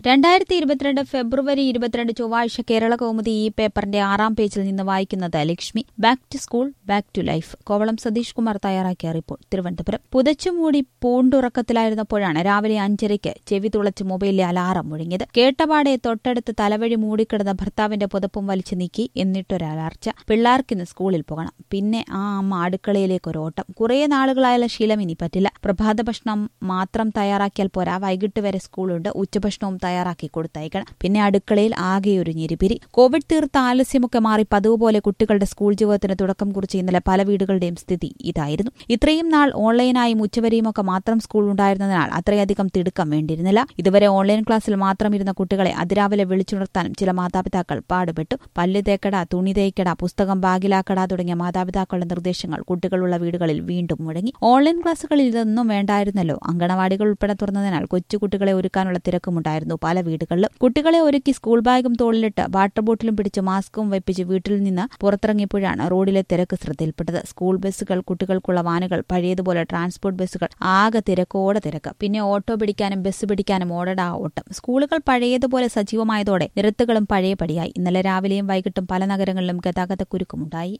രണ്ടായിരത്തി ഇരുപത്തിരണ്ട് ഫെബ്രുവരി ഇരുപത്തിരണ്ട് ചൊവ്വാഴ്ച കേരള കൗമുദി ഈ പേപ്പറിന്റെ ആറാം പേജിൽ നിന്ന് വായിക്കുന്നത് Lakshmi back to school back to life Kovalam Satheesh Kumar തയ്യാറാക്കിയ റിപ്പോർട്ട് തിരുവനന്തപുരം പുതച്ചുമൂടി പൂണ്ടുറക്കത്തിലായിരുന്നപ്പോഴാണ് രാവിലെ അഞ്ചരയ്ക്ക് ചെവി തുളച്ച് മൊബൈലിലെ അലാറം മുഴങ്ങിയത് കേട്ടപാടെ തൊട്ടടുത്ത് തലവഴി മൂടിക്കിടന്ന ഭർത്താവിന്റെ പുതപ്പും വലിച്ചു നീക്കി എന്നിട്ടൊരലർച്ച പിള്ളേർക്കിന്ന് സ്കൂളിൽ പോകണം പിന്നെ ആ അമ്മ അടുക്കളയിലേക്ക് ഒരു ഓട്ടം കുറേ നാളുകളായുള്ള ശീലം ഇനി പറ്റില്ല പ്രഭാത ഭക്ഷണം മാത്രം തയ്യാറാക്കിയാൽ പോരാ വൈകിട്ട് വരെ സ്കൂളുണ്ട് ഉച്ചഭക്ഷണവും തയ്യാറാക്കി കൊടുത്തയക്കണം പിന്നെ അടുക്കളയിൽ ആകെ ഒരു ഞെരിപിരി കോവിഡ് തീർത്ത ആലസ്യമൊക്കെ മാറി പതിവ് പോലെ കുട്ടികളുടെ സ്കൂൾ ജീവിതത്തിന് തുടക്കം കുറിച്ച് ഇന്നലെ പല വീടുകളുടെയും സ്ഥിതി ഇതായിരുന്നു ഇത്രയും നാൾ ഓൺലൈനായും ഉച്ചവരെയും ഒക്കെ മാത്രം സ്കൂൾ ഉണ്ടായിരുന്നതിനാൽ അത്രയധികം തിടുക്കം വേണ്ടിയിരുന്നില്ല ഇതുവരെ ഓൺലൈൻ ക്ലാസ്സിൽ മാത്രം ഇരുന്ന കുട്ടികളെ അതിരാവിലെ വിളിച്ചുണർത്താനും ചില മാതാപിതാക്കൾ പാടുപെട്ടു പല്ല് തേക്കട തുണി തേക്കട പുസ്തകം ബാഗിലാക്കട തുടങ്ങിയ മാതാപിതാക്കളുടെ നിർദ്ദേശങ്ങൾ കുട്ടികളുള്ള വീടുകളിൽ വീണ്ടും മുടങ്ങി ഓൺലൈൻ ക്ലാസ്സുകളിൽ ഇതൊന്നും വേണ്ടായിരുന്നല്ലോ അങ്കണവാടികൾ ഉൾപ്പെടെ തുറന്നതിനാൽ കൊച്ചുകുട്ടികളെ ഒരുക്കാനുള്ള തിരക്കുമുണ്ടായിരുന്നു പല വീടുകളിലും കുട്ടികളെ ഒരുക്കി സ്കൂൾ ബാഗും തോളിലിട്ട് വാട്ടർ ബോട്ടിലും പിടിച്ച് മാസ്കും വെപ്പിച്ച് വീട്ടിൽ നിന്ന് പുറത്തിറങ്ങിയപ്പോഴാണ് റോഡിലെ തിരക്ക് ശ്രദ്ധയിൽപ്പെട്ടത് സ്കൂൾ ബസ്സുകൾ കുട്ടികൾക്കുള്ള വാനുകൾ പഴയതുപോലെ ട്രാൻസ്പോർട്ട് ബസ്സുകൾ ആകെ തിരക്കോടെ തിരക്ക് പിന്നെ ഓട്ടോ പിടിക്കാനും ബസ് പിടിക്കാനും ഓടടാ ഓട്ടം സ്കൂളുകൾ പഴയതുപോലെ സജീവമായതോടെ നിരത്തുകളും പഴയപടിയായി ഇന്നലെ രാവിലെയും വൈകിട്ടും പല നഗരങ്ങളിലും ഗതാഗത കുരുക്കുമുണ്ടായി